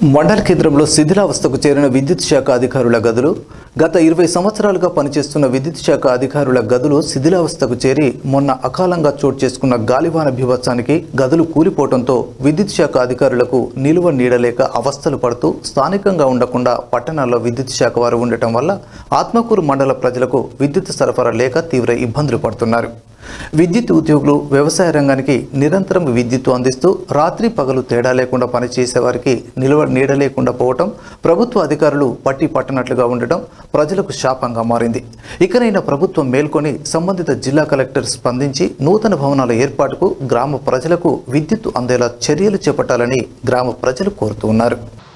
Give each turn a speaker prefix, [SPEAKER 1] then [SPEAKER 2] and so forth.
[SPEAKER 1] మండల కేంద్రంలో శిథిలావస్థకు చేరిన విద్యుత్ శాఖ అధికారుల గదులు గత ఇరవై సంవత్సరాలుగా పనిచేస్తున్న విద్యుత్ శాఖ అధికారుల గదులు శిథిలావస్థకు చేరి మొన్న అకాలంగా చోటు చేసుకున్న గాలివాన బీభత్సానికి గదులు కూలిపోవడంతో విద్యుత్ శాఖ అధికారులకు నిలువ నీడలేక అవస్థలు పడుతూ స్థానికంగా ఉండకుండా పట్టణాల్లో విద్యుత్ శాఖ వారు ఉండటం వల్ల ఆత్మకూరు మండల ప్రజలకు విద్యుత్ సరఫరా లేక తీవ్ర ఇబ్బందులు పడుతున్నారు విద్యుత్ ఉద్యోగులు వ్యవసాయ రంగానికి నిరంతరం విద్యుత్తు అందిస్తూ రాత్రి పగలు తేడా లేకుండా పనిచేసే వారికి నిల్వ నీడ లేకుండా పోవటం ప్రభుత్వ అధికారులు పట్టి పట్టనట్లుగా ఉండటం ప్రజలకు శాపంగా మారింది ఇకనైనా ప్రభుత్వం మేల్కొని సంబంధిత జిల్లా కలెక్టర్ స్పందించి నూతన భవనాల ఏర్పాటుకు గ్రామ ప్రజలకు విద్యుత్తు అందేలా చర్యలు చేపట్టాలని గ్రామ ప్రజలు కోరుతూ ఉన్నారు